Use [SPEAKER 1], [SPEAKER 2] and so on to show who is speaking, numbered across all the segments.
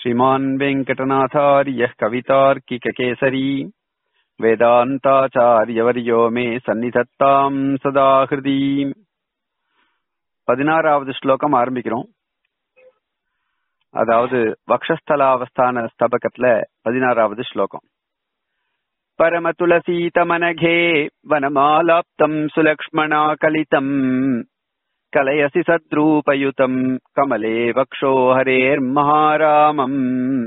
[SPEAKER 1] श्रीमान् वेङ्कटनाथार्यः कवितार्किककेसरी வேதாந்தாச்சாரியவரியோ மே சந்நிதத்தாம் சதா ஹிருதி பதினாறாவது ஸ்லோகம் ஆரம்பிக்கிறோம் அதாவது வக்ஷஸ்தலாவஸ்தான ஸ்தபகத்துல பதினாறாவது ஸ்லோகம் பரம துளசீதமனகே வனமாலாப்தம் சுலக்ஷ்மணா கலிதம் கலயசி சத்ரூபயுதம் கமலே வக்ஷோ ஹரேர் மகாராமம்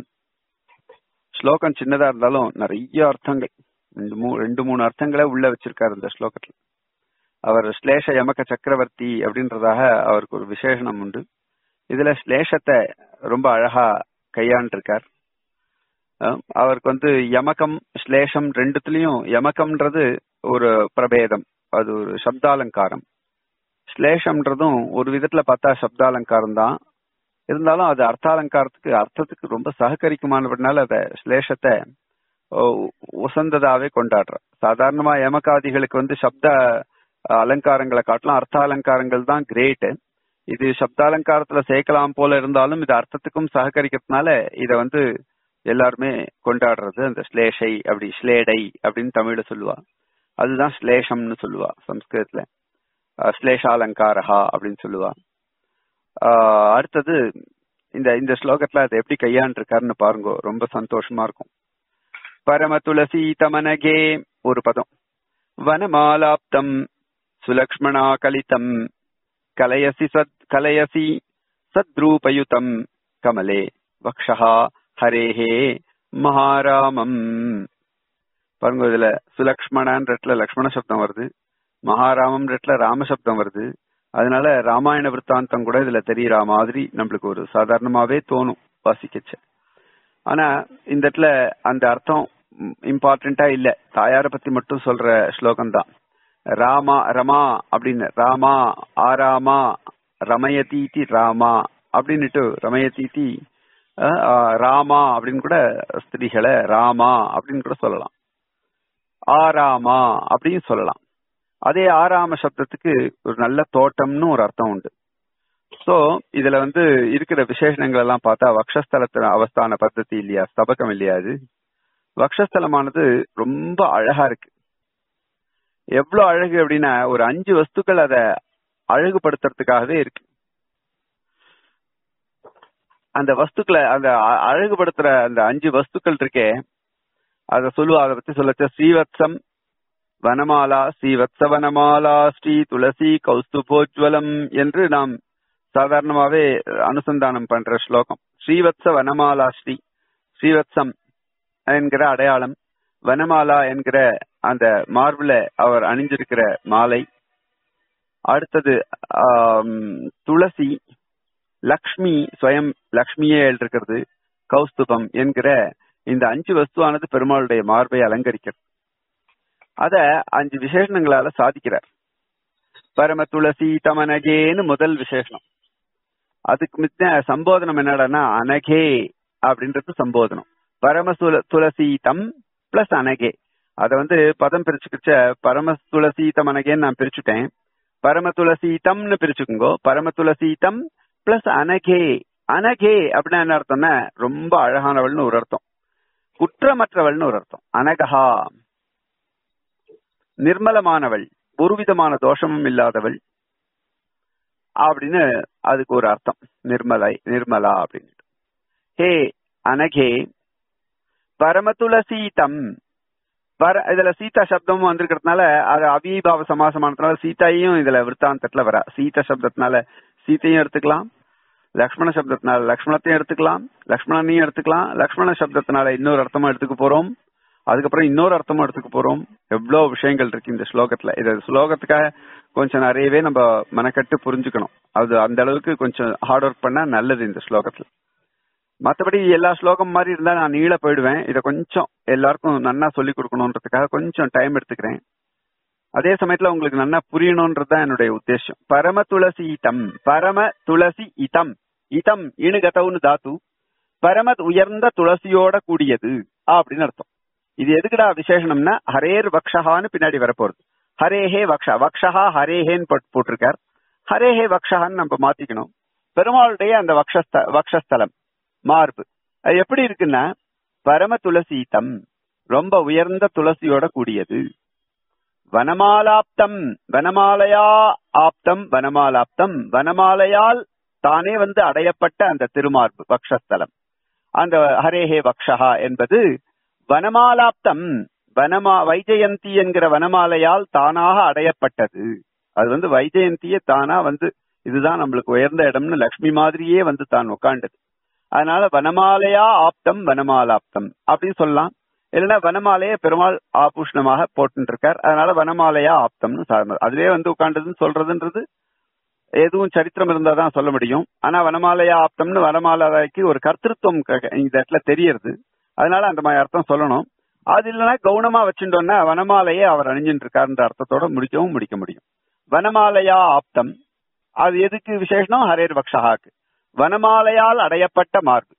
[SPEAKER 1] ஸ்லோகம் சின்னதா இருந்தாலும் நிறைய அர்த்தங்கள் ரெண்டு மூ ரெண்டு மூணு அர்த்தங்களை உள்ள வச்சிருக்காரு இந்த ஸ்லோகத்துல அவர் ஸ்லேஷ யமக சக்கரவர்த்தி அப்படின்றதாக அவருக்கு ஒரு விசேஷனம் உண்டு இதுல ஸ்லேஷத்தை ரொம்ப அழகா கையாண்டிருக்கார் அவருக்கு வந்து யமகம் ஸ்லேஷம் ரெண்டுத்துலயும் யமகம்ன்றது ஒரு பிரபேதம் அது ஒரு சப்தாலங்காரம் ஸ்லேஷம்ன்றதும் ஒரு விதத்துல பார்த்தா சப்தாலங்காரம் தான் இருந்தாலும் அது அர்த்தாலங்காரத்துக்கு அர்த்தத்துக்கு ரொம்ப சககரிக்குமானபடினால அத ஸ்லேஷத்தை உசந்ததாவே கொண்டாடுற சாதாரணமா யமகாதிகளுக்கு வந்து சப்த அலங்காரங்களை காட்டலாம் அர்த்த அலங்காரங்கள் தான் கிரேட் இது சப்தாலங்காரத்துல சேர்க்கலாம் போல இருந்தாலும் இது அர்த்தத்துக்கும் சககரிக்கிறதுனால இத வந்து எல்லாருமே கொண்டாடுறது அந்த ஸ்லேஷை அப்படி ஸ்லேடை அப்படின்னு தமிழ்ல சொல்லுவா அதுதான் ஸ்லேஷம்னு சொல்லுவா சம்ஸ்கிருதத்துல ஸ்லேஷாலங்காரஹா அப்படின்னு சொல்லுவா அடுத்தது இந்த இந்த ஸ்லோகத்துல அதை எப்படி கையாண்டிருக்காருன்னு பாருங்க ரொம்ப சந்தோஷமா இருக்கும் பரம துளசி தமனகே ஒரு பதம் வனமாலாப்தம் சுலக்ஷ்மணா கலிதம் கலயசி சத் கலயசி சத்ரூபயுதம் கமலே வக்ஷா ஹரேஹே மகாராமம் பாருங்க இதுல சுலக்ஷ்மணான் ரெட்ல லக்ஷ்மண சப்தம் வருது மகாராமம் ரெட்ல ராம சப்தம் வருது அதனால ராமாயண விற்த்தாந்தம் கூட இதுல தெரியற மாதிரி நம்மளுக்கு ஒரு சாதாரணமாவே தோணும் வாசிக்கச்ச ஆனா இந்த இடத்துல அந்த அர்த்தம் இம்பார்ட்டண்டா இல்ல தாயார பத்தி மட்டும் சொல்ற ஸ்லோகம் தான் ராமா ரமா அப்படின்னு ராமா ஆராமா ரமயதீதி ராமா அப்படின்னுட்டு ரமயதீதி ராமா அப்படின்னு கூட ஸ்திரீகளை ராமா அப்படின்னு கூட சொல்லலாம் ஆராமா அப்படின்னு சொல்லலாம் அதே ஆறாம சப்தத்துக்கு ஒரு நல்ல தோட்டம்னு ஒரு அர்த்தம் உண்டு சோ இதுல வந்து இருக்கிற விசேஷணங்கள் எல்லாம் பார்த்தா வக்ஷஸ்தலத்துல அவஸ்தான பద్ధதி இல்லையா ஸ்தபகம் இல்லையா அது வக்ஷஸ்தலமானது ரொம்ப அழகா இருக்கு எவ்வளவு அழகு அப்படின்னா ஒரு அஞ்சு வஸ்துக்கள் அத அழகுபடுத்துறதுக்காகவே இருக்கு அந்த வஸ்துக்களை அந்த அழகுபடுத்துற அந்த அஞ்சு வஸ்துக்கள் இருக்கே அத சொல்லுவா அதை பத்தி சொல்லச்ச ஸ்ரீவத்சம் வனமாலா ஸ்ரீ வத்சவனமாலா ஸ்ரீ துளசி கௌஸ்துபோஜ்வலம் என்று நாம் சாதாரணமாவே அனுசந்தானம் பண்ற ஸ்லோகம் ஸ்ரீவத்ச வனமாலா ஸ்ரீ ஸ்ரீவத்சம் என்கிற அடையாளம் வனமாலா என்கிற அந்த மார்பிள அவர் அணிஞ்சிருக்கிற மாலை அடுத்தது துளசி லக்ஷ்மி ஸ்வயம் லக்ஷ்மியே இருக்கிறது கௌஸ்துபம் என்கிற இந்த அஞ்சு வஸ்துவானது பெருமாளுடைய மார்பை அலங்கரிக்கிறது அத அஞ்சு விசேஷணங்களால சாதிக்கிறார் பரம துளசி தமனகேன்னு முதல் விசேஷனம் அதுக்கு மித்த சம்போதனம் என்னடான்னா அனகே அப்படின்றது சம்போதனம் பரம துளசி தம் பிளஸ் அனகே அத வந்து பதம் பிரிச்சுக்கிச்ச பரம துளசி தமனகேன்னு நான் பிரிச்சுட்டேன் பரம துளசி தம்னு பிரிச்சுக்கோங்க பரம துளசி தம் பிளஸ் அனகே அனகே அப்படின்னா என்ன அர்த்தம்னா ரொம்ப அழகானவள்னு ஒரு அர்த்தம் குற்றமற்றவள்னு ஒரு அர்த்தம் அனகஹா நிர்மலமானவள் ஒரு விதமான தோஷமும் இல்லாதவள் அப்படின்னு அதுக்கு ஒரு அர்த்தம் நிர்மலை நிர்மலா அப்படின்னு ஹே அனகே பரமதுளசீதம் பர இதுல சீதா சப்தமும் வந்திருக்கிறதுனால அது அவிபாவ சமாசமானதுனால சீதையும் இதுல விற்த்தாந்தத்துல வரா சீதா சப்தத்தினால சீத்தையும் எடுத்துக்கலாம் லக்ஷ்மண சப்தத்தினால லக்ஷ்மணத்தையும் எடுத்துக்கலாம் லக்ஷ்மணனையும் எடுத்துக்கலாம் லக்ஷ்மண சப்தத்தினால இன்னொரு அர்த்தமும் எடுத்துக்க போறோம் அதுக்கப்புறம் இன்னொரு அர்த்தமும் எடுத்துக்க போறோம் எவ்வளவு விஷயங்கள் இருக்கு இந்த ஸ்லோகத்துல இது ஸ்லோகத்துக்காக கொஞ்சம் நிறையவே நம்ம மனக்கட்டு புரிஞ்சுக்கணும் அது அந்த அளவுக்கு கொஞ்சம் ஹார்ட் ஒர்க் பண்ணா நல்லது இந்த ஸ்லோகத்துல மற்றபடி எல்லா ஸ்லோகம் மாதிரி இருந்தா நான் நீள போயிடுவேன் இதை கொஞ்சம் எல்லாருக்கும் நன்னா சொல்லி கொடுக்கணுன்றதுக்காக கொஞ்சம் டைம் எடுத்துக்கிறேன் அதே சமயத்துல உங்களுக்கு நன்னா புரியணும்ன்றதுதான் என்னுடைய உத்தேசம் பரம துளசி இதம் பரம துளசி இதம் இதம் இணுகதவுன்னு தாத்து பரம உயர்ந்த துளசியோட கூடியது அப்படின்னு அர்த்தம் இது எதுக்குடா விசேஷனம்னா ஹரேர் வக்ஷஹான்னு பின்னாடி வரப்போறது ஹரேஹே வக்ஷா வக்ஷஹா ஹரேஹேன்னு போட்டிருக்கார் ஹரேஹே வக்ஷஹான்னு நம்ம மாத்திக்கணும் பெருமாளுடைய அந்த வக்ஷஸ்த வக்ஷஸ்தலம் மார்பு அது எப்படி இருக்குன்னா பரம துளசீதம் ரொம்ப உயர்ந்த துளசியோட கூடியது வனமாலாப்தம் வனமாலையா ஆப்தம் வனமாலாப்தம் வனமாலையால் தானே வந்து அடையப்பட்ட அந்த திருமார்பு வக்ஷஸ்தலம் அந்த ஹரேஹே வக்ஷஹா என்பது வனமாலாப்தம் வனமா வைஜெயந்தி என்கிற வனமாலையால் தானாக அடையப்பட்டது அது வந்து வைஜெயந்தியே தானா வந்து இதுதான் நம்மளுக்கு உயர்ந்த இடம்னு லக்ஷ்மி மாதிரியே வந்து தான் உட்காண்டது அதனால வனமாலையா ஆப்தம் வனமாலாப்தம் அப்படின்னு சொல்லலாம் இல்லைன்னா வனமாலைய பெருமாள் ஆபூஷணமாக போட்டு இருக்கார் அதனால வனமாலையா ஆப்தம்னு சார்ந்தது அதுவே வந்து உட்காண்டதுன்னு சொல்றதுன்றது எதுவும் சரித்திரம் இருந்தா தான் சொல்ல முடியும் ஆனா வனமாலையா ஆப்தம்னு வனமாலைக்கு ஒரு கர்த்திருவம் க- இந்த இடத்துல தெரியறது அதனால அந்த மாதிரி அர்த்தம் சொல்லணும் அது இல்லைன்னா கவுனமா வச்சுட்டோம்னா வனமாலையே அவர் அணிஞ்சிட்டு இருக்காருன்ற அர்த்தத்தோட முடிக்கவும் முடிக்க முடியும் வனமாலையா ஆப்தம் அது எதுக்கு விசேஷம் ஹரேர் பக்ஷஹாக்கு வனமாலையால் அடையப்பட்ட மார்பு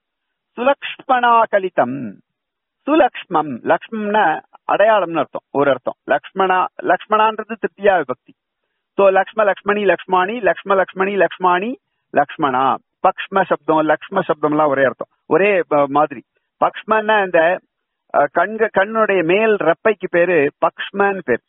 [SPEAKER 1] சுலக்ஷ்மணாகலிதம் சுலக்ஷ்மம் லக்ஷ்மம்னா அடையாளம்னு அர்த்தம் ஒரு அர்த்தம் லக்ஷ்மணா லக்ஷ்மணான்றது திருப்தியா விபக்தி சோ லக்ஷ்ம லக்ஷ்மணி லக்ஷ்மாணி லக்ஷ்ம லக்ஷ்மணி லக்ஷ்மாணி லக்ஷ்மணா பக்ஷ்ம சப்தம் லக்ஷ்ம சப்தம்லாம் ஒரே அர்த்தம் ஒரே அஹ், மாதிரி பக்ஷ்மன்னா இந்த அஹ், கண்க கண்ணுடைய மேல் ரெப்பைக்கு பேரு பக்ஷ்மன்னு பேர்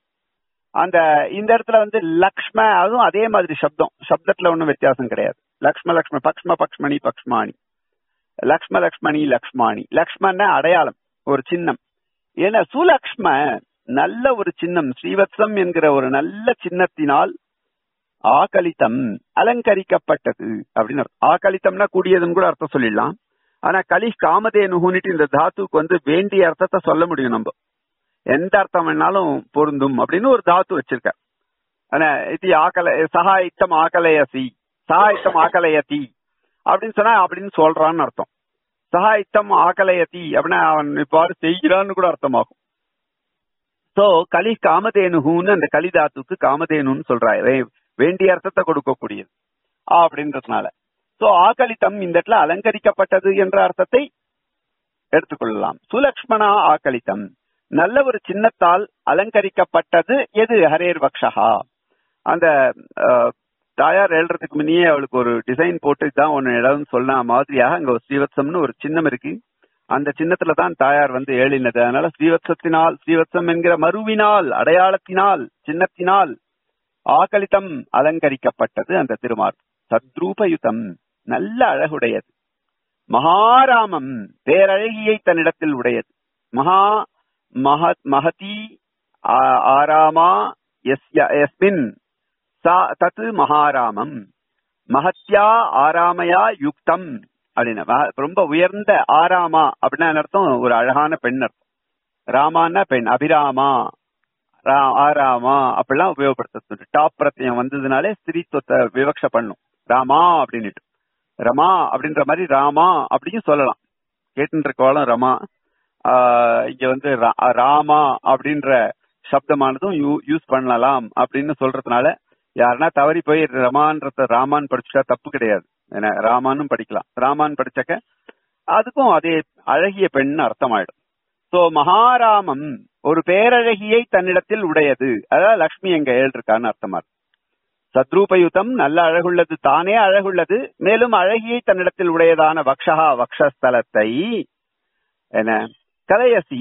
[SPEAKER 1] அந்த இந்த இடத்துல வந்து லக்ஷ்ம அதுவும் அதே மாதிரி சப்தம் சப்தத்துல ஒன்றும் வித்தியாசம் கிடையாது லக்ஷ்ம லக்ஷ்ம பக்ஷ்ம பக்ஷ்மணி பக்ஷ்மாணி லக்ஷ்ம லக்ஷ்மணி லக்ஷ்மாணி லக்ஷ்மன்னா அடையாளம் ஒரு சின்னம் ஏன்னா சுலக்ஷ்ம நல்ல ஒரு சின்னம் ஸ்ரீவத்சம் என்கிற ஒரு நல்ல சின்னத்தினால் ஆகலித்தம் அலங்கரிக்கப்பட்டது அப்படின்னு அர்த்தம். ஆகலித்தம்னா கூடியதுன்னு கூட அர்த்தம் சொல்லிடலாம் ஆனா கலி காமதேனுகுன்னுட்டு இந்த தாத்துக்கு வந்து வேண்டிய அர்த்தத்தை சொல்ல முடியும் நம்ம எந்த அர்த்தம் வேணாலும் பொருந்தும் அப்படின்னு ஒரு தாத்து வச்சிருக்கார் ஆனா இது ஆக்கல சகாயித்தம் ஆக்கலையசி சகாயித்தம் ஆக்கலையதி அப்படின்னு சொன்னா அப்படின்னு சொல்றான்னு அர்த்தம் சகாயித்தம் ஆக்கலையதி அப்படின்னா அவன் இவ்வாறு செய்கிறான்னு கூட அர்த்தமாகும் சோ கலி காமதேனுகுன்னு அந்த கலி தாத்துக்கு காமதேனுன்னு சொல்றாரு வே- வேண்டிய அர்த்தத்தை கொடுக்கக்கூடியது அப்படின்றதுனால சோ ஆகலித்தம் இந்த இடத்துல அலங்கரிக்கப்பட்டது என்ற அர்த்தத்தை எடுத்துக்கொள்ளலாம் சுலக்ஷ்மணா ஆகலித்தம் நல்ல ஒரு சின்னத்தால் அலங்கரிக்கப்பட்டது எது ஹரேர் வக்ஷஹா அந்த அஹ், தாயார் எழுறதுக்கு முன்னே அவளுக்கு ஒரு டிசைன் போட்டு இதான் ஒன்னு இடம் சொன்ன மாதிரியாக அங்க ஒரு ஸ்ரீவத்சம்னு ஒரு சின்னம் இருக்கு அந்த சின்னத்துல தான் தாயார் வந்து ஏழினது அதனால ஸ்ரீவத்சத்தினால் ஸ்ரீவத்சம் என்கிற மருவினால் அடையாளத்தினால் சின்னத்தினால் ஆகலித்தம் அலங்கரிக்கப்பட்டது அந்த திருமார் சத்ரூபயுதம் நல்ல அழகுடையது மகாராமம் பேரழகியை தன்னிடத்தில் உடையது மகா மகத் மகதி ஆ- ஆராமா எஸ்ய- எஸ்மின் சா தத் மகாராமம் மகத்யா ஆராமையா யுக்தம் அப்படின்னு ம- ரொம்ப உயர்ந்த ஆராமா அப்படின்னா என்ன அர்த்தம் ஒரு அழகான பெண் அர்த்தம் ராமான்னா பெண் அபிராமா ரா- ஆராமா அப்படிலாம் உபயோகப்படுத்த டாப் பிரத்யம் வந்ததுனாலே ஸ்திரீத்துவத்தை விவக்ஷ பண்ணும் ராமா அப்படின்னுட்டு ரமா அப்படின்ற மாதிரி ராமா அப்படியும் சொல்லலாம் கேட்டு இருக்கவாளும் ரமா ஆஹ் இங்க வந்து ரா- ராமா அப்படின்ற சப்தமானதும் யூஸ் பண்ணலாம் அப்படின்னு சொல்றதுனால யாருன்னா தவறி போய் ரமான்றத ராமான் படிச்சுட்டா தப்பு கிடையாது ஏன்னா ராமானும் படிக்கலாம் ராமான் படிச்சக்க அதுக்கும் அதே அழகிய பெண் அர்த்தமாயிடும் சோ மகாராமம் ஒரு பேரழகியை தன்னிடத்தில் உடையது அதாவது லக்ஷ்மி எங்க ஏழ்ருக்கான்னு அர்த்தமா இருக்கு சத்ரூபயுதம் நல்ல அழகுள்ளது தானே அழகுள்ளது மேலும் அழகியை தன்னிடத்தில் உடையதான வக்ஷஹா வக்ஷஸ்தலத்தை என்ன கலையசி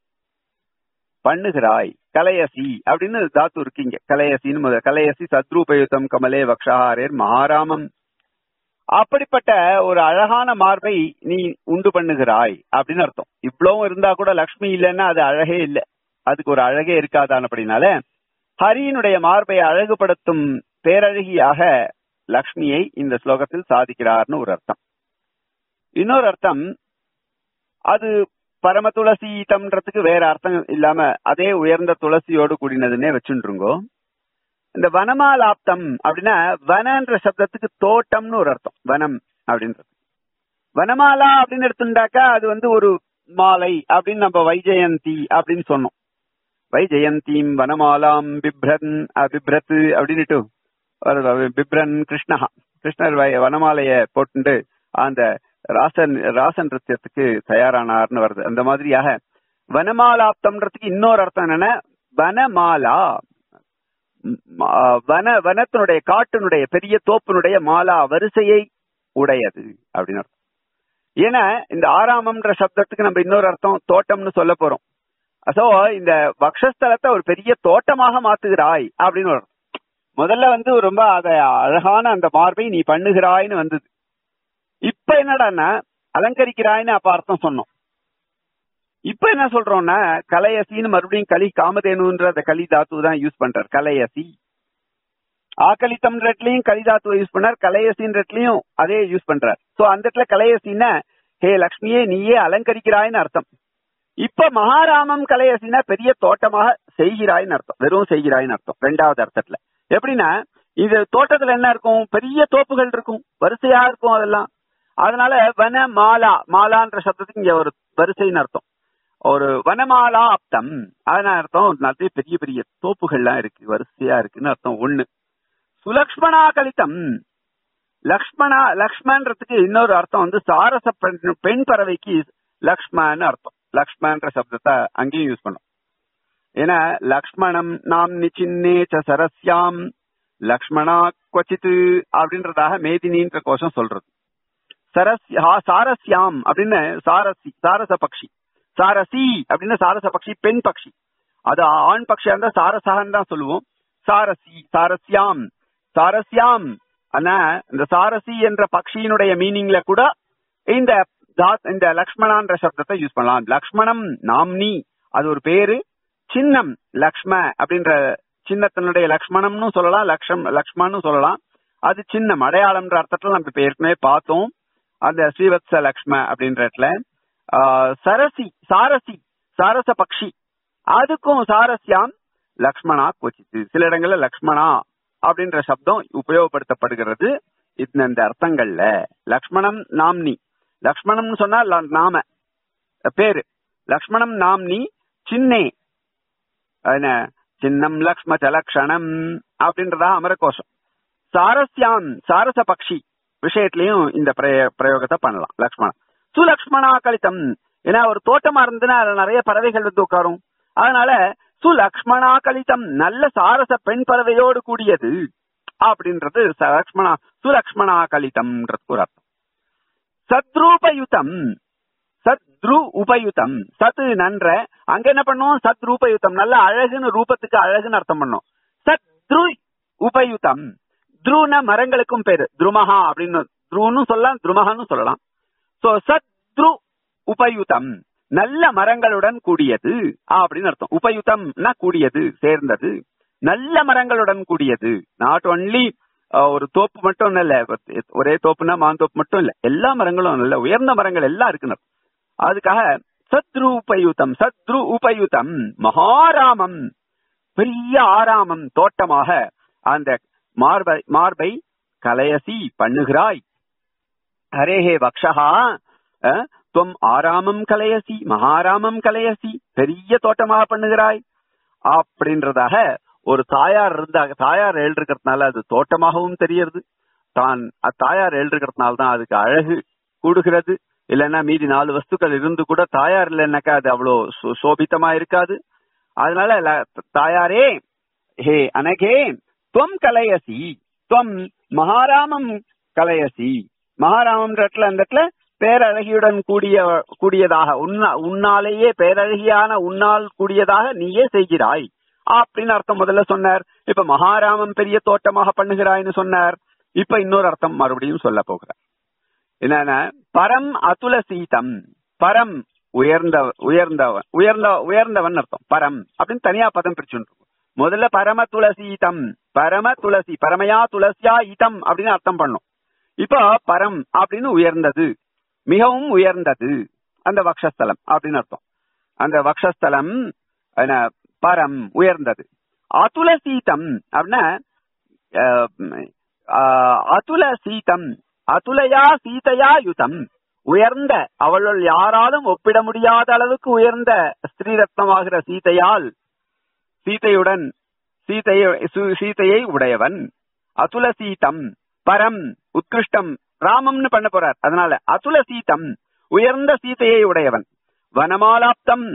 [SPEAKER 1] பண்ணுகிறாய் கலையசி அப்படின்னு தாத்து இருக்கீங்க கலையசின்னு முத கலையசி சத்ரூபயுதம் கமலே வக்ஷஹாரேர் மகாராமம் அப்படிப்பட்ட ஒரு அழகான மார்பை நீ உண்டு பண்ணுகிறாய் அப்படின்னு அர்த்தம் இவ்வளவும் இருந்தா கூட லக்ஷ்மி இல்லைன்னா அது அழகே இல்லை அதுக்கு ஒரு அழகே இருக்காதானபடினால ஹரியினுடைய மார்பை அழகுபடுத்தும் பேரழகியாக லக்ஷ்மியை இந்த ஸ்லோகத்தில் சாதிக்கிறார்னு ஒரு அர்த்தம் இன்னொரு அர்த்தம் அது பரம துளசீதம்ன்றதுக்கு வேற அர்த்தம் இல்லாம அதே உயர்ந்த துளசியோடு கூடினதுன்னே வச்சுருங்கோ இந்த வனமாலாப்தம் அப்படின்னா வனன்ற சப்தத்துக்கு தோட்டம்னு ஒரு அர்த்தம் வனம் அப்படின்றது வனமாலா அப்படின்னு எடுத்துட்டாக்கா அது வந்து ஒரு மாலை அப்படின்னு நம்ம வைஜெயந்தி அப்படின்னு சொன்னோம் வைஜெயந்தீம் வனமாலாம் பிப்ரன் அஹ், பிப்ரத் அப்படின்னுட்டு ஒரு பிப்ரன் கிருஷ்ணஹா கிருஷ்ணர் வய- வனமாலைய போட்டுண்டு அந்த ராசன் ராச நிருத்தியத்துக்கு தயாரானார்னு வருது அந்த மாதிரியாக வனமாலாப்தம்ன்றதுக்கு இன்னொரு அர்த்தம் என்னன்னா வனமாலா ம், ஆ, வன வனத்தினுடைய காட்டினுடைய பெரிய தோப்பினுடைய மாலா வரிசையை உடையது அப்படின்னு அர்த்தம் ஏன்னா இந்த ஆராமம்ன்ற சப்தத்துக்கு நம்ம இன்னொரு அர்த்தம் தோட்டம்னு சொல்ல போறோம் சோ இந்த வக்ஷஸ்தலத்தை ஒரு பெரிய தோட்டமாக மாத்துகிறாய் அப்படின்னு வரும் முதல்ல வந்து ரொம்ப அத அழகான அந்த மார்பை நீ பண்ணுகிறாய்னு வந்தது இப்ப என்னடான்னா அலங்கரிக்கிறாய்னு அப்ப அர்த்தம் சொன்னோம் இப்ப என்ன சொல்றோம்னா கலையசின்னு மறுபடியும் களி காமதேனுன்ற அந்த களி தாத்து தான் யூஸ் பண்றார் கலையசி ஆக்கலித்தம்ன்றட்லயும் களி தாத்துவை யூஸ் பண்ணார் கலையசின்றட்லயும் அதே யூஸ் பண்றார் சோ அந்த இடத்துல கலையசின்னா ஹே லக்ஷ்மியே நீயே அலங்கரிக்கிறாய்னு அர்த்தம் இப்ப மகாராமம் கலையசினா பெரிய தோட்டமாக செய்கிறாய்னு அர்த்தம் வெறும் செய்கிறாய்னு அர்த்தம் ரெண்டாவது அர்த்தத்துல எப்படின்னா இது தோட்டத்துல என்ன இருக்கும் பெரிய தோப்புகள் இருக்கும் வரிசையா இருக்கும் அதெல்லாம் அதனால வன மாலா மாலான்ற சப்தத்துக்கு இங்க ஒரு வரிசைன்னு அர்த்தம் ஒரு வனமாலா அப்தம் அதனால அர்த்தம் நிறைய பெரிய பெரிய தோப்புகள்லாம் இருக்கு வரிசையா இருக்குன்னு அர்த்தம் ஒண்ணு சுலக்ஷ்மணா கலிதம் லக்ஷ்மணா லக்ஷ்மன்றதுக்கு இன்னொரு அர்த்தம் வந்து சாரச பெண் பெண் பறவைக்கு லக்ஷ்மன்னு அர்த்தம் லக்ஷ்மன்ற சப்தத்தை அங்கேயும் யூஸ் பண்ணும் ஏன்னா லக்ஷ்மணம் நாம் நிச்சின்னே ச சரஸ்யாம் லக்ஷ்மணா கொச்சித்து அப்படின்றதாக மேதினின்ற கோஷம் சொல்றது சரஸ்யா சாரஸ்யாம் அப்படின்னு சாரசி சாரச பக்ஷி சாரசி அப்படின்னு சாரச பக்ஷி பெண் பக்ஷி அது ஆண் பக்ஷியா இருந்தா சாரசகன்னு தான் சொல்லுவோம் சாரசி சாரஸ்யாம் சாரஸ்யாம் ஆனா இந்த சாரசி என்ற பக்ஷியினுடைய மீனிங்ல கூட இந்த இந்த லக்ஷ்மணான்ற சப்தத்தை யூஸ் பண்ணலாம் லக்ஷ்மணம் நாம்னி அது ஒரு பேரு சின்னம் லக்ஷ்ம அப்படின்ற சின்னத்தினுடைய லக்ஷ்மணம்னு சொல்லலாம் லக்ஷம் லக்ஷ்மன்னு சொல்லலாம் அது சின்னம் அடையாளம்ன்ற அர்த்தத்துல நம்ம இப்ப ஏற்கனவே பார்த்தோம் அந்த ஸ்ரீவத்ச லக்ஷ்ம அப்படின்ற இடத்துல சரசி சாரசி சாரச பக்ஷி அதுக்கும் சாரஸ்யாம் லக்ஷ்மணா கொச்சித்து சில இடங்கள்ல லக்ஷ்மணா அப்படின்ற சப்தம் உபயோகப்படுத்தப்படுகிறது இந்த அர்த்தங்கள்ல லக்ஷ்மணம் நாம்னி லக்ஷ்மணம்னு சொன்னா நாம பேரு லக்ஷ்மணம் நாம்னி சின்னே என்ன சின்னம் லக்ஷ்ம சலக்ஷணம் அப்படின்றதா அமரகோஷம் சாரஸ்யாம் சாரச பக்ஷி விஷயத்திலையும் இந்த பிரயோகத்தை பண்ணலாம் லக்ஷ்மணன் சுலக்ஷ்மணா கலிதம் ஏன்னா ஒரு தோட்டமா இருந்துன்னா அதுல நிறைய பறவைகள் வந்து உட்காரும் அதனால சுலக்ஷ்மணா கலிதம் நல்ல சாரச பெண் பறவையோடு கூடியது அப்படின்றது லக்ஷ்மணா சுலக்ஷ்மணா கலிதம்ன்றது ஒரு அர்த்தம் சத்ரூபயுதம் சத்ரு உபயுதம் சத்து நன்ற அங்க என்ன பண்ணுவோம் சத் ரூபயுதம் நல்ல அழகுன்னு ரூபத்துக்கு அழகுன்னு அர்த்தம் பண்ணும் சத்ரு உபயுதம் த்ருன மரங்களுக்கும் பேரு துருமஹா அப்படின்னு த்ருன்னு சொல்லலாம் துருமஹான்னு சொல்லலாம் சோ சத்ரு உபயுதம் நல்ல மரங்களுடன் கூடியது அப்படின்னு அர்த்தம் உபயுதம்னா கூடியது சேர்ந்தது நல்ல மரங்களுடன் கூடியது நாட் ஒன்லி ஒரு தோப்பு மட்டும் இல்ல ஒரே தோப்புனா மாந்தோப்பு மட்டும் இல்ல எல்லா மரங்களும் நல்ல உயர்ந்த மரங்கள் எல்லாம் இருக்குன்னு அதுக்காக சத்ரு உபயுதம் சத்ரு உபயுதம் மகாராமம் பெரிய ஆராமம் தோட்டமாக அந்த மார்பை மார்பை கலையசி பண்ணுகிறாய் ஹரேஹே பக்ஷகா துவம் ஆராமம் கலையசி மகாராமம் கலையசி பெரிய தோட்டமாக பண்ணுகிறாய் அப்படின்றதாக ஒரு தாயார் இருந்தாங்க தாயார் எழுதிருக்கிறதுனால அது தோட்டமாகவும் தெரியறது தான் தாயார் எழுதிருக்கிறதுனால தான் அதுக்கு அழகு கூடுகிறது இல்லைன்னா மீதி நாலு வஸ்துக்கள் இருந்து கூட தாயார் இல்லைன்னாக்கா அது அவ்வளவு சோபித்தமா இருக்காது அதனால தாயாரே ஹே அனகே துவம் கலையசி துவம் மகாராமம் கலையசி மகாராமம் இடத்துல அந்த இடத்துல பேரழகியுடன் கூடிய கூடியதாக உன்னா உன்னாலேயே பேரழகியான உன்னால் கூடியதாக நீயே செய்கிறாய் அப்படின்னு அர்த்தம் முதல்ல சொன்னார் இப்ப மகாராமம் பெரிய தோட்டமாக பண்ணுகிறாய்னு சொன்னார் இப்ப இன்னொரு அர்த்தம் மறுபடியும் சொல்ல போகிறார் என்னன்னா பரம் அதுல சீதம் பரம் உயர்ந்த உயர்ந்தவன் உயர்ந்த உயர்ந்தவன் அர்த்தம் பரம் அப்படின்னு தனியா பதம் பிரிச்சுட்டு முதல்ல பரம துளசீதம் பரம துளசி பரமயா துளசியா இதம் அப்படின்னு அர்த்தம் பண்ணும் இப்போ பரம் அப்படின்னு உயர்ந்தது மிகவும் உயர்ந்தது அந்த வக்ஷஸ்தலம் அப்படின்னு அர்த்தம் அந்த வக்ஷஸ்தலம் பரம் உயர்ந்தது அதுல சீதம் அப்படின்னா அதுல சீதம் அதுலையா சீதையா யுதம் உயர்ந்த அவளுள் யாராலும் ஒப்பிட முடியாத அளவுக்கு உயர்ந்த ஸ்ரீரத்னமாகிற சீதையால் சீதையுடன் சீதையை சீதையை உடையவன் அதுல சீதம் பரம் உத்கிருஷ்டம் ராமம்னு பண்ண போறார் அதனால அதுல சீதம் உயர்ந்த சீதையை உடையவன் வனமாலாப்தம்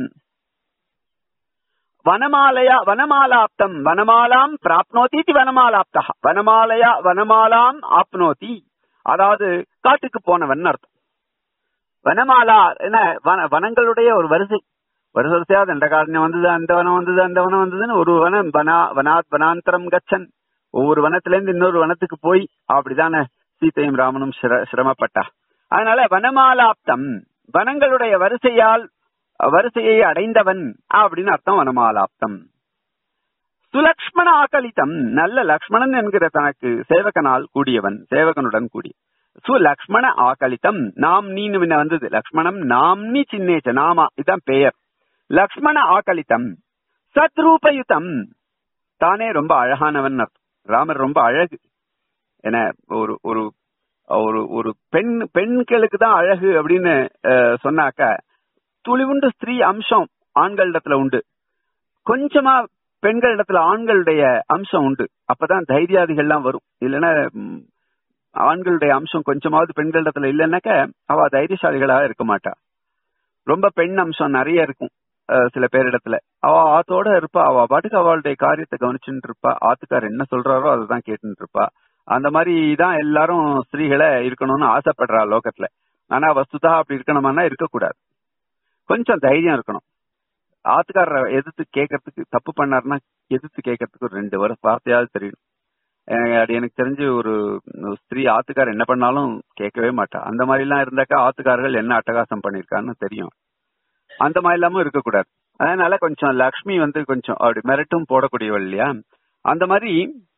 [SPEAKER 1] வனமாலயா வனமாலாப்தம் வனமாலாம் பிராப்னோதி வனமாலாப்தா வனமாலயா வனமாலாம் ஆப்னோதி அதாவது காட்டுக்கு போனவன் அர்த்தம் வனமாலா என்ன வன வனங்களுடைய ஒரு வரிசை வருஷ வரிசையா தண்டகாரண்யம் வந்தது அந்த வனம் வந்தது அந்த வனம் வந்ததுன்னு ஒரு வனம் வனா வனாத் வனாந்தரம் கச்சன் ஒவ்வொரு வனத்துல இருந்து இன்னொரு வனத்துக்கு போய் அப்படிதானே சீத்தையும் ராமனும் சிர- சிரமப்பட்டா அதனால வனமாலாப்தம் வனங்களுடைய வரிசையால் வரிசையை அடைந்தவன் அப்படின்னு அர்த்தம் வனமாலாப்தம் சுலக்ஷ்மண ஆகலிதம் நல்ல லக்ஷ்மணன் என்கிற தனக்கு சேவகனால் கூடியவன் சேவகனுடன் கூடிய சுலக்ஷ்மண ஆகலிதம் நாம் நீன்னு முன்ன வந்தது லக்ஷ்மணம் நாம்னி சின்னேச்ச நாமா இதான் பெயர் லக்ஷ்மண ஆகலிதம் சத்ரூபயுதம் தானே ரொம்ப அழகானவன் அர்த்தம் ராமர் ரொம்ப அழகு என ஒரு ஒரு ஒரு ஒரு பெண் பெண்களுக்கு தான் அழகு அப்படின்னு அஹ், சொன்னாக்க துளிவுண்டு ஸ்திரீ அம்சம் ஆண்களிடத்துல உண்டு கொஞ்சமா பெண்களிடத்துல ஆண்களுடைய அம்சம் உண்டு அப்பதான் தைரியாதிகள்லாம் வரும் இல்லைன்னா ம், ஆண்களுடைய அம்சம் கொஞ்சமாவது பெண்களிடத்துல இல்லைன்னாக்க அவ தைரியசாலிகளாக இருக்க மாட்டா ரொம்ப பெண் அம்சம் நிறைய இருக்கும் அஹ், சில பேரிடத்துல அவ ஆத்தோட இருப்பா அவ பாட்டுக்கு அவளுடைய காரியத்தை கவனிச்சுட்டு இருப்பா ஆத்துக்கார் என்ன சொல்றாரோ அதை தான் கேட்டுட்டு இருப்பா அந்த மாதிரி தான் எல்லாரும் ஸ்திரீகளை இருக்கணும்னு ஆசைப்படுறா லோகத்துல ஆனா வஸ்துதா அப்படி இருக்கணுமானா இருக்கக்கூடாது கொஞ்சம் தைரியம் இருக்கணும் ஆத்துக்காரரை எதிர்த்து கேட்கறதுக்கு தப்பு பண்ணாருன்னா எதிர்த்து கேட்கறதுக்கு ஒரு ரெண்டு வருஷம் வார்த்தையாவது தெரியணும் எனக்கு அது எனக்கு தெரிஞ்சு ஒரு ஸ்திரீ ஆத்துக்கார் என்ன பண்ணாலும் கேட்கவே மாட்டா அந்த மாதிரி எல்லாம் இருந்தாக்கா ஆத்துக்காரர்கள் என்ன அட்டகாசம் பண்ணிருக்கான்னு தெரியும் அந்த மாதிரி இல்லாம இருக்கக்கூடாது அதனால கொஞ்சம் லக்ஷ்மி வந்து கொஞ்சம் அப்படி மிரட்டும் போடக்கூடியவள் இல்லையா அந்த மாதிரி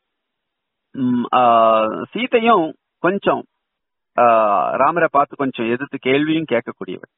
[SPEAKER 1] ம், ஆ, சீதையும் கொஞ்சம் ஆ, ராமரை பார்த்து கொஞ்சம் எதிர்த்து கேள்வியும் கேட்கக்கூடியவள்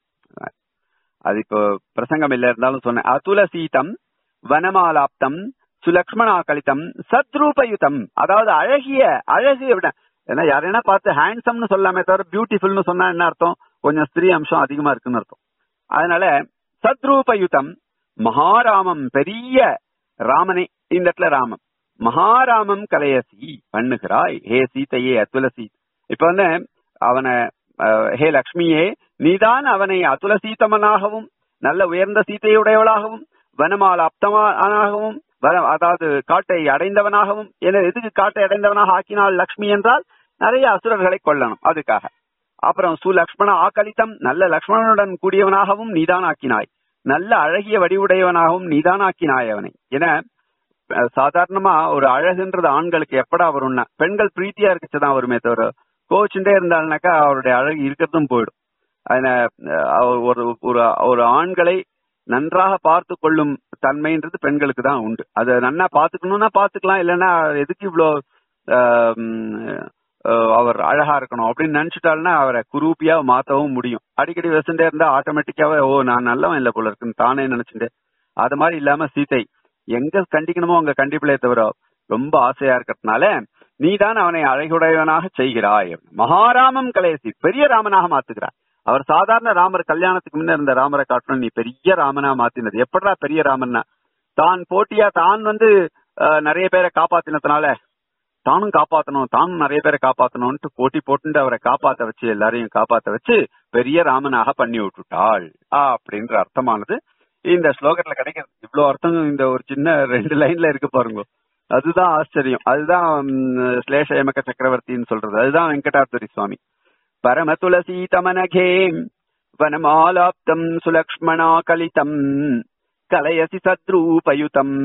[SPEAKER 1] அது இப்போ பிரசங்கம் இல்ல இருந்தாலும் சொன்னேன் அதுல சீதம் வனமாலாப்தம் சுலக்ஷ்மணா கலிதம் சத்ரூபயுதம் அதாவது அழகிய அழகு விட ஏன்னா யாரைனா பார்த்து ஹேண்ட்ஸம்னு சொல்லாமே தவிர பியூட்டிஃபுல்னு சொன்னா என்ன அர்த்தம் கொஞ்சம் ஸ்திரீ அம்சம் அதிகமா இருக்குன்னு அர்த்தம் அதனால சத்ரூபயுதம் மகாராமம் பெரிய ராமனே இந்த இடத்துல ராமம் மகாராமம் கலையசி பண்ணுகிறாய் ஹே சீதையே அத்துலசி இப்ப வந்து அவனை அஹ், ஹே லக்ஷ்மியே நீதான் அவனை அதுல சீதமனாகவும் நல்ல உயர்ந்த சீதையுடையவளாகவும் வனமால அப்தமானாகவும் வன- அதாவது காட்டை அடைந்தவனாகவும் என எதுக்கு காட்டை அடைந்தவனாக ஆக்கினாள் லக்ஷ்மி என்றால் நிறைய அசுரர்களை கொல்லணும் அதுக்காக அப்புறம் சுலக்ஷ்மண ஆக்கலித்தம் நல்ல லக்ஷ்மணனுடன் கூடியவனாகவும் நீதான் ஆக்கினாய் நல்ல அழகிய வடிவுடையவனாகவும் நீதான் ஆக்கினாய் அவனை என அஹ், சாதாரணமா ஒரு அழகுன்றது ஆண்களுக்கு எப்படா வரும்னா பெண்கள் பிரீத்தியா இருக்குச்சுதான் வருமே தவிர கோச்சுட்டே இருந்தாள்னாக்கா அவருடைய அழகு இருக்கிறதும் போயிடும் அதன அஹ், அவர் ஒரு ஒரு ஒரு ஆண்களை நன்றாக பார்த்து கொள்ளும் தன்மைன்றது பெண்களுக்கு தான் உண்டு அதை நன்னா பாத்துக்கணும்னா பாத்துக்கலாம் இல்லைன்னா எதுக்கு இவ்வளோ ஆஹ், உம், ஆஹ், அவர் அழகா இருக்கணும் அப்படின்னு நினைச்சிட்டாள்னா அவரை குரூப்பியா மாத்தவும் முடியும் அடிக்கடி வச்சுட்டே இருந்தா ஆட்டோமேட்டிக்காவே ஓ நான் நல்லவன் இல்ல போல இருக்குன்னு தானே நினைச்சுட்டு அது மாதிரி இல்லாம சீதை எங்க கண்டிக்கணுமோ அங்க கண்டிப்பிலே தவிர ரொம்ப ஆசையா இருக்கிறதுனால நீதான் அவனை அழகுடையவனாக செய்கிறாய் மகாராமம் கலையசி பெரிய ராமனாக மாத்துகிறாய் அவர் சாதாரண ராமர் கல்யாணத்துக்கு முன்ன இருந்த ராமரை காட்டணும் நீ பெரிய ராமனா மாத்தினது எப்படா பெரிய ராமன்னா தான் போட்டியா தான் வந்து அஹ், நிறைய பேரை காப்பாத்தினதுனால தானும் காப்பாத்தணும் தானும் நிறைய பேரை காப்பாத்தணும்னு போட்டி போட்டு அவரை காப்பாத்த வச்சு எல்லாரையும் காப்பாத்த வச்சு பெரிய ராமனாக பண்ணி விட்டுட்டாள் ஆ, அப்படின்ற அர்த்தமானது இந்த ஸ்லோகத்துல கிடைக்கிறது இவ்வளவு அர்த்தம் இந்த ஒரு சின்ன ரெண்டு லைன்ல இருக்கு பாருங்க அதுதான் ஆச்சரியம் அதுதான் ம், ஸ்லேஷ எமக சக்கரவர்த்தின்னு சொல்றது அதுதான் வெங்கடாத்வரி சுவாமி பரம துளசி தமனகே வனமாலாப்தம் சுலக்ஷ்மணா கலிதம் கலயசி சத்ரூபயுதம்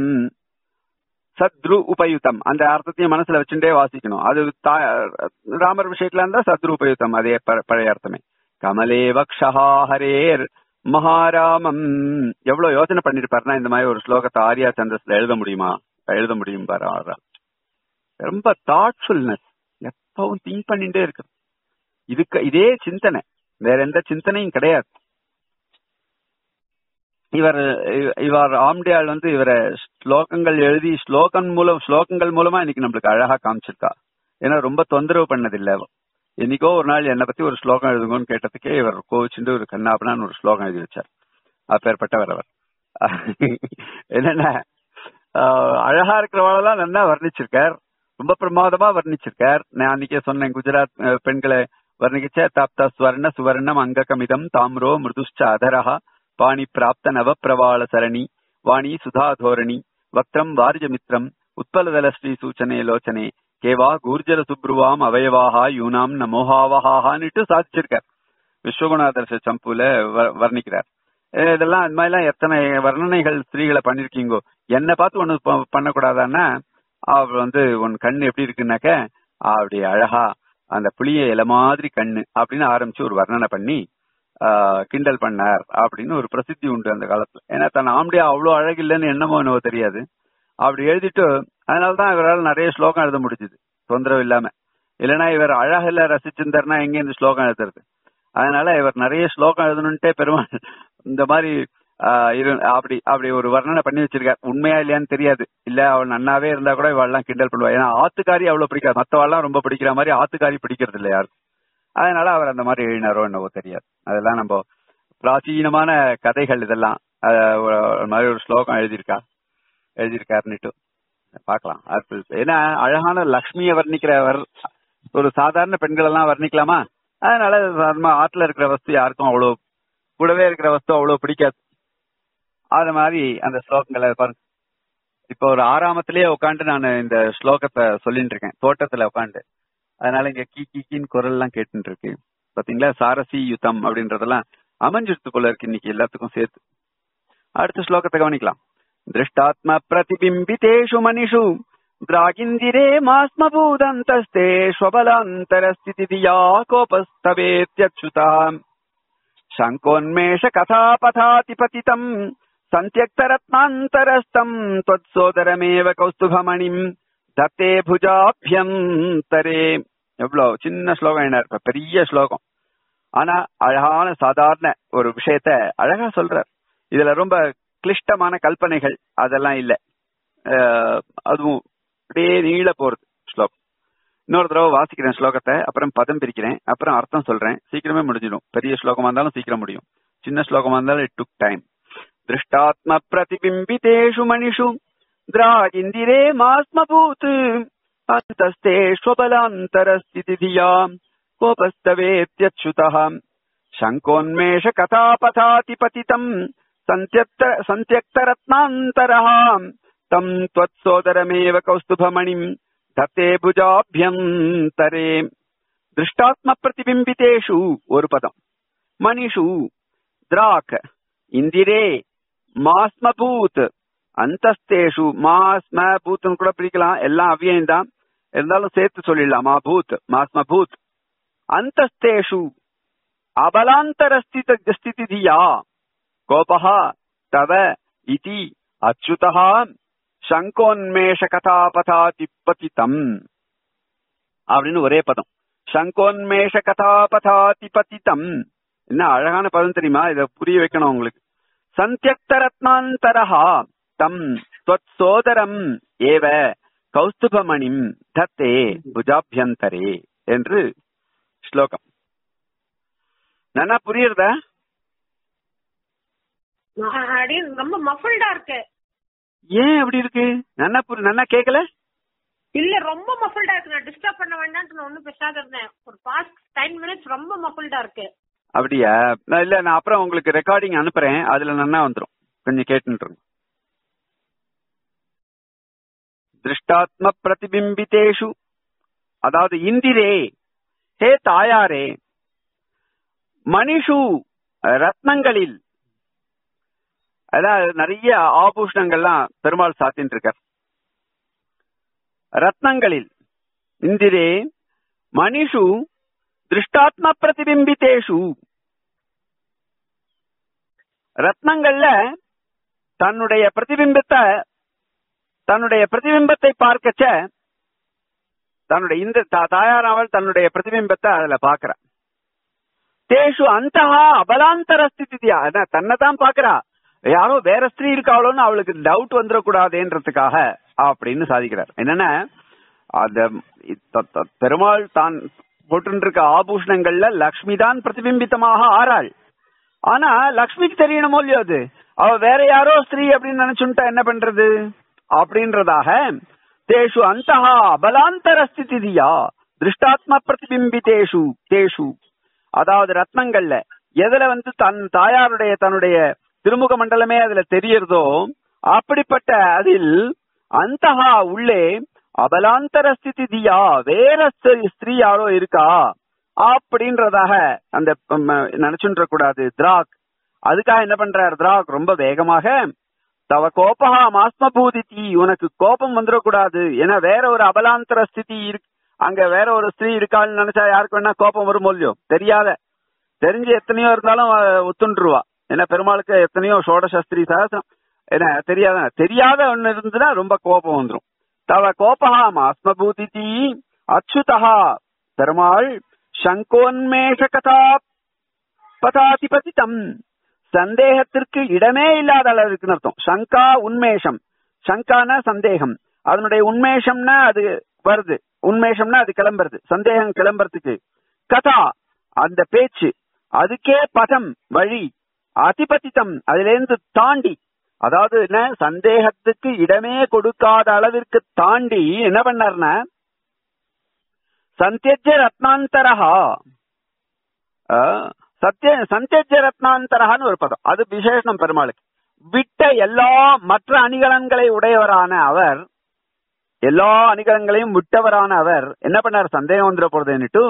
[SPEAKER 1] சத்ரு உபயுதம் அந்த அர்த்தத்தையும் மனசுல வச்சுட்டே வாசிக்கணும் அது தா- ராமர் விஷயத்துல இருந்தா சத்ரு உபயுதம் அதே ப- பழைய அர்த்தமே கமலே வக்ஷா ஹரேர் மகாராமம் எவ்வளவு யோசனை பண்ணிருப்பாருன்னா இந்த மாதிரி ஒரு ஸ்லோகத்தை ஆரியா சந்தஸ்ல எழுத முடியுமா எழுத முடியும் பாரு ஆறா. ரொம்ப தாட்ஃபுல்னஸ் எப்பவும் திங்க் பண்ணிட்டே இருக்கு இதுக்கு இதே சிந்தனை வேற எந்த சிந்தனையும் கிடையாது இவர் இவ- இவர் ஆம்டியாள் வந்து இவரை ஸ்லோகங்கள் எழுதி ஸ்லோகம் மூலம் ஸ்லோகங்கள் மூலமா இன்னைக்கு நம்மளுக்கு அழகா காமிச்சிருக்கா ஏன்னா ரொம்ப தொந்தரவு பண்ணதில்லை அவ. என்னைக்கோ ஒரு நாள் என்னை பத்தி ஒரு ஸ்லோகம் எழுதுங்கன்னு கேட்டதுக்கே இவர் கோவிச்சுட்டு ஒரு கண்ணாபனான்னு ஒரு ஸ்லோகம் எழுதி வச்சார் அப்பேற்பட்டவர் அவர் என்னன்னா ஆஹ், அழகா இருக்கிறவாளெல்லாம் நல்லா வர்ணிச்சிருக்கார் ரொம்ப பிரமாதமா வர்ணிச்சிருக்கார் நான் அன்னைக்கே சொன்னேன் குஜராத் அஹ், பெண்களை வர்ணிக்கச்ச தாப்தா ஸ்வர்ண சுவர்ணம் அங்ககமிதம் தாம்ரோ மிருதுஷ்ச அதரஹ பாணி பிராப்த நவ பிரவாள சரணி வாணி சுதா தோரணி வக்ரம் வாரிஜமித்ரம் உத்பலதல ஸ்ரீ சூச்சனே லோச்சனே கேவா கூர்ஜர சுப்ருவாம் அவயவாஹா யூனாம் நமோஹாவஹான்னுட்டு சாதிச்சிருக்கார் விஸ்வகுணாதர்ஷ சம்புல வ- வர்ணிக்கிறார் அஹ் இதெல்லாம் இந்த மாதிரிலாம் எத்தனை வர்ணனைகள் ஸ்திரீகளை பண்ணிருக்கீங்கோ என்ன பார்த்து ஒண்ணு ப- பண்ணக்கூடாதான்னா அவர் வந்து உன் கண் எப்படி இருக்குன்னாக்க அப்படி அழகா அந்த புளிய இலை மாதிரி கண்ணு அப்படின்னு ஆரம்பிச்சு ஒரு வர்ணனை பண்ணி ஆஹ், கிண்டல் பண்ணார் அப்படின்னு ஒரு பிரசித்தி உண்டு அந்த காலத்துல ஏன்னா தன் ஆம்படியா அவ்வளவு அழகு இல்லைன்னு என்னமோ என்னவோ தெரியாது அப்படி எழுதிட்டு அதனாலதான் இவரால் நிறைய ஸ்லோகம் எழுத முடிஞ்சுது தொந்தரவு இல்லாம இல்லைன்னா இவர் அழகுல ரசிச்சிருந்தாருன்னா எங்க இந்த ஸ்லோகம் எழுதுறது அதனால இவர் நிறைய ஸ்லோகம் எழுதணும்ட்டே பெருமாள் இந்த மாதிரி ஆஹ், இரு- அப்படி அப்படி ஒரு வர்ணனை பண்ணி வச்சிருக்கார் உண்மையா இல்லையான்னு தெரியாது இல்ல அவள் நன்னாவே இருந்தா கூட இவெல்லாம் கிண்டல் பண்ணுவா ஏன்னா ஆத்துக்காரி அவ்வளவு பிடிக்காது மத்தவாள்லாம் ரொம்ப பிடிக்கிற மாதிரி ஆத்துக்காரி பிடிக்கிறது இல்ல யாருக்கும் அதனால அவர் அந்த மாதிரி எழுதினாரோ என்னவோ தெரியாது அதெல்லாம் நம்ம பிராச்சீனமான கதைகள் இதெல்லாம் ஆஹ், ஒரு ஒரு மாதிரி ஒரு ஸ்லோகம் எழுதியிருக்கா எழுதியிருக்காருன்னுட்டு பார்க்கலாம் அது ஏன்னா அழகான லக்ஷ்மியை வர்ணிக்கிறவர் ஒரு சாதாரண பெண்கள் எல்லாம் வர்ணிக்கலாமா அதனால சாதாரணமா ஆத்துல இருக்கிற வஸ்து யாருக்கும் அவ்வளவு கூடவே இருக்கிற வஸ்து அவ்வளவு பிடிக்காது அது மாதிரி அந்த ஸ்லோகங்களை பாருங்க இப்போ ஒரு ஆறாமத்திலேயே உட்காந்து நான் இந்த ஸ்லோகத்தை சொல்லிட்டு இருக்கேன் தோட்டத்துல உட்காந்து அதனால இங்க கீ கீ கீன்னு குரல் எல்லாம் கேட்டுட்டு இருக்கு பாத்தீங்களா சாரசி யுத்தம் அப்படின்றதெல்லாம் அமைஞ்சிருத்து போல இருக்கு இன்னைக்கு எல்லாத்துக்கும் சேர்த்து அடுத்த ஸ்லோகத்தை கவனிக்கலாம் दृष्टात्म प्रतिबिम्बितेषु मनिषु द्रागिन्दिरे मास्मभूदन्तस्ते स्वबलान्तरस्थितिधिया कोपस्तवेत्यच्युतः शङ्कोन्मेष कथापथातिपतितम् सन्त्यक्तरत्नान्तरस्तम् त्वत्सोदरमेव कौस्तुभमणिम् தத்தே புஜாபியந்தரே எவ்வளவு சின்ன ஸ்லோகம் என்ன இப்ப பெரிய ஸ்லோகம் ஆனா அழகான சாதாரண ஒரு விஷயத்த அழகா சொல்றார் இதுல ரொம்ப கிளிஷ்டமான கல்பனைகள் அதெல்லாம் இல்ல அஹ் அதுவும் அப்படியே நீள போறது ஸ்லோகம் இன்னொரு தடவை வாசிக்கிறேன் ஸ்லோகத்தை அப்புறம் பதம் பிரிக்கிறேன் அப்புறம் அர்த்தம் சொல்றேன் சீக்கிரமே முடிஞ்சிடும் பெரிய ஸ்லோகமா இருந்தாலும் சீக்கிரம் முடியும் சின்ன ஸ்லோகமா இருந்தாலும் இட் டுக் டைம் திருஷ்டாத்ம பிரதிபிம்பிதேஷு மணிஷு द्रागिन्दिरे मास्मभूत् अन्तस्ते स्वबलान्तरस्थितिधिया कोपस्तवेत्यच्युतः शङ्कोन्मेष कथापथातिपतितम् सन्त्यक्त सन्त्यक्तरत्नान्तरः तम् त्वत्सोदरमेव कौस्तुभमणिम् धत्ते भुजाभ्यन्तरे दृष्टात्मप्रतिबिम्बितेषु ஒரு பதம் மணிஷு द्राक् இந்திரே மாஸ்மபூத் அந்தஸ்தேஷு மாஸ்ம பூத்னு கூட பிரிக்கலாம் எல்லாம் அவ்வியம் தான் இருந்தாலும் சேர்த்து சொல்லிடலாம் மா பூத் மாஸ்ம பூத் அந்தஸ்தேஷு அபலாந்தரஸ்தித ஸ்திதிதியா கோபஹ தவ இதி அச்சுதः சங்கோன்மேஷ கதாபதாதிபதிதம் அப்படின்னு ஒரே பதம் சங்கோன்மேஷ கதாபதாதிபதிதம் என்ன அழகான பதம் தெரியுமா இத புரிய வைக்கணும் உங்களுக்கு சந்தியக்த ரத்னாந்தரஹா தம் त्वत् சோதரம் ஏவ கௌஸ்துபமணிம் தத்தே புஜாபியந்தரே என்று ஸ்லோகம் நானா புரியுறதா
[SPEAKER 2] அப்படியே ரொம்ப மஃபல்டா இருக்கு
[SPEAKER 1] ஏன் அப்படி இருக்கு நன்னா புரி நன்னா கேக்கல
[SPEAKER 2] இல்ல ரொம்ப மஃபல்டா இருக்கு நான் டிஸ்டர்ப் பண்ண வேண்டாம்னு நான் ஒண்ணும் பேசாத இருந்தேன் ஒரு பாஸ்ட் டென் மினிட்ஸ் ரொம்ப மஃபல்டா இருக்கு
[SPEAKER 1] அப்படியா நான் இல்ல நான் அப்புறம் உங்களுக்கு ரெக்கார்டிங் அனுப்புறேன் அதுல நன்னா வந்துரும் கொஞ்சம் கேட்டுருங்க திருஷ்டாத்ம பிரதிபிம்பிதேஷு அதாவது இந்திரே ஹே தாயாரே மணிஷு ரத்னங்களில் அதாவது நிறைய ஆபூஷணங்கள்லாம் பெருமாள் சாத்தின்னு இருக்கார் ரத்னங்களில் இந்திரே மணிஷு திருஷ்டாத்ம பிரதிபிம்பிதேஷு ரத்னங்கள்ல தன்னுடைய பிரதிபிம்பத்தை தன்னுடைய பிரதிபிம்பத்தை பார்க்கச்ச தன்னுடைய இந்த தா- தாயாராவள் தன்னுடைய பிரதிபிம்பத்தை அதுல பாக்குறா தேஷு அந்த அபலாந்தர ஸ்திதியா தன்னை தான் பாக்குறா யாரோ வேற ஸ்திரீ இருக்காளோன்னு அவளுக்கு டவுட் வந்துடக்கூடாதுன்றதுக்காக அப்படின்னு சாதிக்கிறார் என்னன்னா அந்த த- த- பெருமாள் தான் போட்டு இருக்க ஆபூஷணங்கள்ல லக்ஷ்மி தான் பிரதிபிம்பித்தமாக ஆறாள் ஆனா லக்ஷ்மிக்கு தெரியணுமோ இல்லையோ அது அவ வேற யாரோ ஸ்திரீ அப்படின்னு நினைச்சுட்டா என்ன பண்றது அப்படின்றதாக தேஷு அந்த அபலாந்தர ஸ்திதியா திருஷ்டாத்ம பிரதிபிம்பிதேஷு தேஷு அதாவது ரத்னங்கள்ல எதுல வந்து தன் தாயாருடைய தன்னுடைய திருமுக மண்டலமே அதுல தெரியறதோ அப்படிப்பட்ட அதில் அந்தஹா உள்ளே அபலாந்தர ஸ்திதியா வேற ஸ்திரீ- ஸ்திரீ யாரோ இருக்கா அப்படின்றதாக அந்த நினைச்சுன்ற கூடாது திராக் அதுக்காக என்ன பண்றார் திராக் ரொம்ப வேகமாக தவ கோபகா மாஸ்மபூதித்தி உனக்கு கோபம் வந்துடக்கூடாது ஏன்னா வேற ஒரு அபலாந்தர ஸ்திதி இருக்கு அங்க வேற ஒரு ஸ்திரீ இருக்கான்னு நினைச்சா யாருக்கு வேணா கோபம் வரும் இல்லையோ தெரியாத தெரிஞ்சு எத்தனையோ இருந்தாலும் அவ ஒத்துண்டுருவா ஏன்னா பெருமாளுக்கு எத்தனையோ ஷோடசஸ்திரி சகசம் என்ன தெரியாத தெரியாத ஒண்ணு இருந்துன்னா ரொம்ப கோபம் வந்துடும் தவ கோபகா மாஸ்மபூதித்தி அச்சுதா பெருமாள் சங்கோன்மேஷ கதா பதாதிபதிதம் சந்தேகத்திற்கு இடமே இல்லாத அளவுக்கு அர்த்தம் சங்கா உன்மேஷம் சங்கானா சந்தேகம் அதனுடைய உண்மேஷம்னா அது வருது உண்மேஷம்னா அது கிளம்புறது சந்தேகம் கிளம்புறதுக்கு கதா அந்த பேச்சு அதுக்கே பதம் வழி அதிபதித்தம் அதுல இருந்து தாண்டி அதாவது என்ன சந்தேகத்துக்கு இடமே கொடுக்காத அளவிற்கு தாண்டி என்ன பண்ணார்னா சந்தியஜ ரத்னாந்தரஹா சத்திய சந்தியஜ ரத்னாந்தரஹான்னு ஒரு பதம் அது விசேஷம் பெருமாளுக்கு விட்ட எல்லா மற்ற அணிகலன்களை உடையவரான அவர் எல்லா அணிகலன்களையும் விட்டவரான அவர் என்ன பண்ணார் சந்தேகம் வந்துட போறதுன்னுட்டு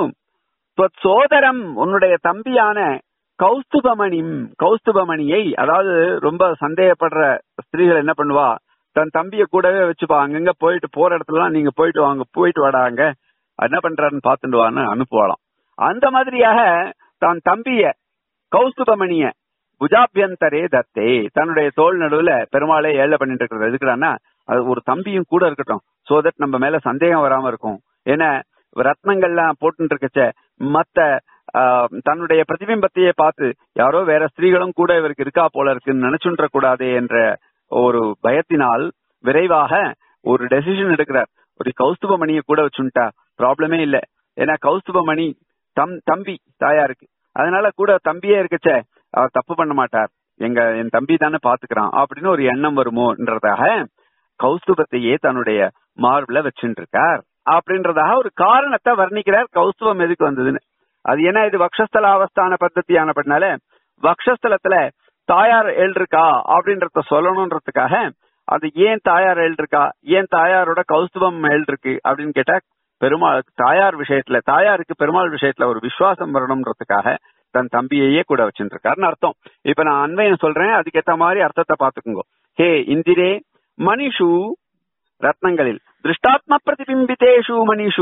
[SPEAKER 1] சோதரம் உன்னுடைய தம்பியான கௌஸ்துபமணி கௌஸ்துபமணியை அதாவது ரொம்ப சந்தேகப்படுற ஸ்திரீகள் என்ன பண்ணுவா தன் தம்பிய கூடவே வச்சுப்பா அங்கங்க போயிட்டு போற இடத்துலலாம் நீங்க போயிட்டு வாங்க போயிட்டு வாடாங்க என்ன பண்றாருன்னு பாத்துட்டு வான்னு அனுப்புவாளாம் அந்த மாதிரியாக தான் தம்பிய கௌஸ்துபமணிய புஜாபியந்தரே தத்தே தன்னுடைய தோல் நடுவுல பெருமாளே ஏழை பண்ணிட்டு இருக்கிறது எதுக்குறான்னா அது ஒரு தம்பியும் கூட இருக்கட்டும் சோ தட் நம்ம மேல சந்தேகம் வராம இருக்கும் ஏன்னா ரத்னங்கள்லாம் போட்டு இருக்கச்ச மத்த தன்னுடைய பிரதிபிம்பத்தையே பார்த்து யாரோ வேற ஸ்திரீகளும் கூட இவருக்கு இருக்கா போல இருக்குன்னு நினைச்சுன்ற கூடாதே என்ற ஒரு பயத்தினால் விரைவாக ஒரு டெசிஷன் எடுக்கிறார் ஒரு கௌஸ்துபமணியை கூட வச்சுட்டா ப்ராப்ளமே இல்ல ஏன்னா கௌஸ்துபமணி தம் தம்பி தாயாருக்கு அதனால கூட தம்பியே இருக்கச்ச அவர் தப்பு பண்ண மாட்டார் எங்க என் தம்பி தானே பாத்துக்கிறான் அப்படின்னு ஒரு எண்ணம் வருமோன்றதாக கௌஸ்துபத்தையே தன்னுடைய மார்பிள வச்சுட்டு இருக்கார் அப்படின்றதாக ஒரு காரணத்தை வர்ணிக்கிறார் கௌஸ்துவம் எதுக்கு வந்ததுன்னு அது என்ன இது வக்ஷஸ்தல அவஸ்தான பத்தத்தியானப்பட்டனால வக்ஷஸ்தலத்துல தாயார் எழுதிருக்கா அப்படின்றத சொல்லணும்ன்றதுக்காக அது ஏன் தாயார் எழுதிருக்கா ஏன் தாயாரோட கௌஸ்துவம் எழுதிருக்கு அப்படின்னு கேட்டா பெருமாள் தாயார் விஷயத்துல தாயாருக்கு பெருமாள் விஷயத்துல ஒரு விசுவாசம் வரணும்ன்றதுக்காக தன் தம்பியையே கூட வச்சுட்டு இருக்காருன்னு அர்த்தம் இப்ப நான் அன்வயம் சொல்றேன் அதுக்கேத்த மாதிரி அர்த்தத்தை பாத்துக்கோங்க ஹே இந்திரே மணிஷு ரத்னங்களில் திருஷ்டாத்ம பிரதிபிம்பித்தேஷு மணிஷு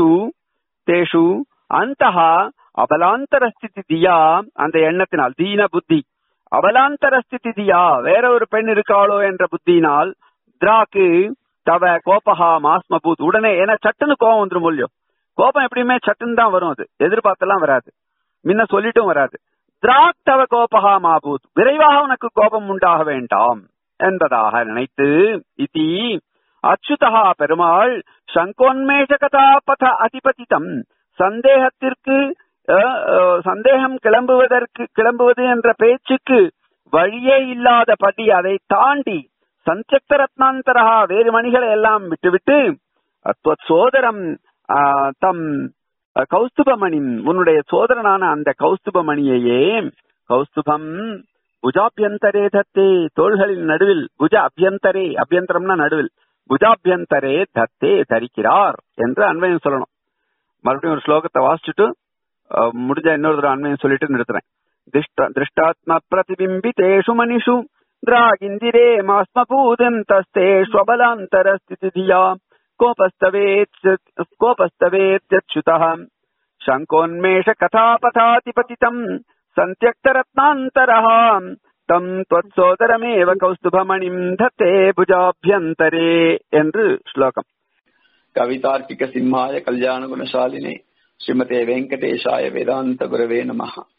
[SPEAKER 1] தேஷு அந்த அபலாந்தரஸ்திதி தியா அந்த எண்ணத்தினால் தீன புத்தி அபலாந்தரஸ்திதி தியா வேற ஒரு பெண் இருக்காளோ என்ற புத்தியினால் திராக்கு தவ கோபஹா மாஸ்மபூத் உடனே ஏன்னா சட்டுன்னு கோபம் வந்துரும் இல்லையோ கோபம் எப்படியுமே சட்டுன்னு தான் வரும் அது எதிர்பார்த்தெல்லாம் வராது முன்ன சொல்லிட்டும் வராது திராக் தவ கோபஹா மாபூத் விரைவாக உனக்கு கோபம் உண்டாக வேண்டாம் என்பதாக நினைத்து இதி அச்சுதா பெருமாள் சங்கோன்மேஷ கதாபத அதிபதிதம் சந்தேகத்திற்கு சந்தேகம் கிளம்புவதற்கு கிளம்புவது என்ற பேச்சுக்கு வழியே இல்லாதபடி அதை தாண்டி சஞ்சக்த ரத்னாந்தரா வேறு மணிகளை எல்லாம் விட்டுவிட்டு சோதரம் தம் கௌஸ்துபமணி உன்னுடைய சோதரனான அந்த கௌஸ்துபமணியையே கௌஸ்துபம் புஜாபியந்தரே தத்தே தோள்களின் நடுவில் புஜ அபியந்தரே அபியந்தரம்னா நடுவில் புஜாபியந்தரே தத்தே தரிக்கிறார் என்று அன்வயம் சொல்லணும் மறுபடியும் ஒரு ஸ்லோகத்தை வாசிச்சுட்டு முடிஞ்ச இன்னொரு தடவை அன்வயம் சொல்லிட்டு நிறுத்துறேன் திருஷ்டாத்ம பிரதிபிம்பிதேஷு மணிஷு द्रागिन्दिरे मास्मपूदन्तस्तेष्वबलान्तरस्थितिधिया कोपस्तवेत्यच्युतः शङ्कोन्मेषकथापथातिपतितम् सन्त्यक्तरत्नान्तरः தம் त्वत्सोदरमेव கௌஸ்துபமணிம் தத்தே புஜாபியந்தரே என்று ஸ்லோகம்
[SPEAKER 3] கவிதார்க்கிக சிம்மாய கல்யாண குணசாலினே ஸ்ரீமதே வெங்கடேஷாய வேதாந்த குரவே நமஹா